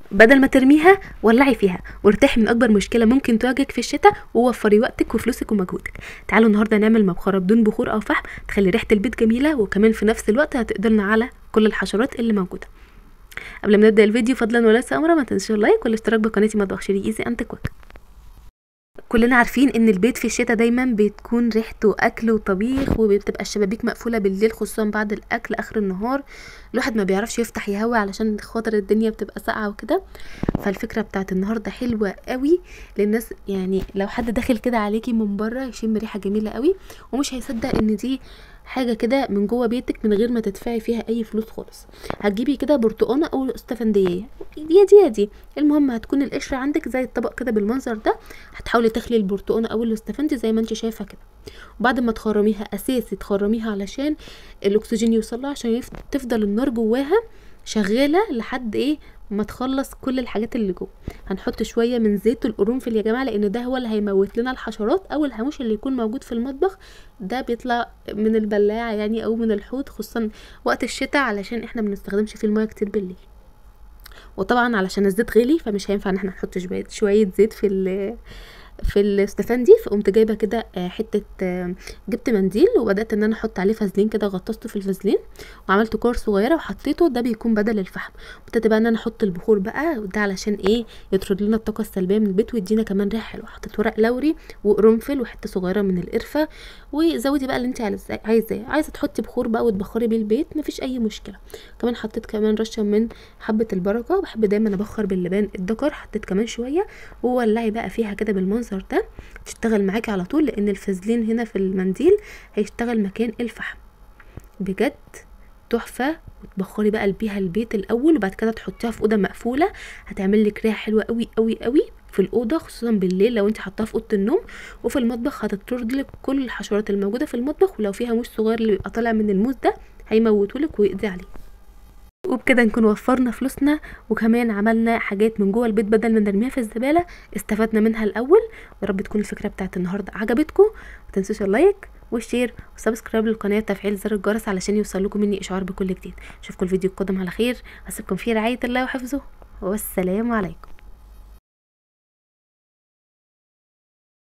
بدل ما ترميها ولعي فيها وارتاحي من اكبر مشكله ممكن تواجهك في الشتاء ووفري وقتك وفلوسك ومجهودك تعالوا النهارده نعمل مبخره بدون بخور او فحم تخلي ريحه البيت جميله وكمان في نفس الوقت هتقدرنا على كل الحشرات اللي موجوده قبل ما نبدا الفيديو فضلا وليس امرا ما تنسوش اللايك والاشتراك بقناتي مطبخ شيري ايزي انت كوك كلنا عارفين ان البيت في الشتاء دايما بتكون ريحته اكل وطبيخ وبتبقى الشبابيك مقفوله بالليل خصوصا بعد الاكل اخر النهار الواحد ما بيعرفش يفتح يهوي علشان خاطر الدنيا بتبقى ساقعه وكده فالفكره بتاعت النهارده حلوه قوي للناس يعني لو حد داخل كده عليكي من بره يشم ريحه جميله قوي ومش هيصدق ان دي حاجه كده من جوه بيتك من غير ما تدفعي فيها اي فلوس خالص هتجيبي كده برتقانه او استفنديه دي دي دي المهم هتكون القشره عندك زي الطبق كده بالمنظر ده هتحاولي تخلي البرتقانه او الاستفندي زي ما انت شايفه كده وبعد ما تخرميها اساسي تخرميها علشان الاكسجين يوصلها عشان تفضل النار جواها شغاله لحد ايه ما تخلص كل الحاجات اللي جوه هنحط شويه من زيت القرنفل يا جماعه لان ده هو اللي هيموت لنا الحشرات او الهاموش اللي يكون موجود في المطبخ ده بيطلع من البلاعه يعني او من الحوض خصوصا وقت الشتاء علشان احنا بنستخدمش فيه الميه كتير بالليل وطبعا علشان الزيت غالي فمش هينفع ان احنا نحط شويه شويه زيت في في الاستفندي فقمت جايبه كده حته جبت منديل وبدات ان انا احط عليه فازلين كده غطسته في الفازلين وعملت كور صغيره وحطيته ده بيكون بدل الفحم ابتديت بقى ان انا احط البخور بقى وده علشان ايه يطرد لنا الطاقه السلبيه من البيت ويدينا كمان ريحه حلوه حطيت ورق لوري وقرنفل وحته صغيره من القرفه وزودي بقى اللي انت عايزاه عايزه تحطي بخور بقى وتبخري بيه البيت مفيش اي مشكله كمان حطيت كمان رشه من حبه البركه بحب دايما ابخر باللبان الدكر حطيت كمان شويه وولعي بقى فيها كده بالمنظر المنظر ده تشتغل معاكي على طول لان الفازلين هنا في المنديل هيشتغل مكان الفحم بجد تحفه وتبخري بقى بيها البيت الاول وبعد كده تحطيها في اوضه مقفوله هتعمل لك ريحه حلوه قوي قوي قوي في الاوضه خصوصا بالليل لو انت حطاها في اوضه النوم وفي المطبخ هتطرد لك كل الحشرات الموجوده في المطبخ ولو فيها موس صغير اللي بيبقى طالع من الموس ده هيموتولك ويقضي عليه وبكده نكون وفرنا فلوسنا وكمان عملنا حاجات من جوه البيت بدل ما نرميها في الزباله استفدنا منها الاول يا رب تكون الفكره بتاعت النهارده عجبتكم ما تنسوش اللايك والشير وسبسكرايب للقناه وتفعيل زر الجرس علشان يوصلكم مني اشعار بكل جديد اشوفكم الفيديو القادم على خير اسيبكم في رعايه الله وحفظه والسلام عليكم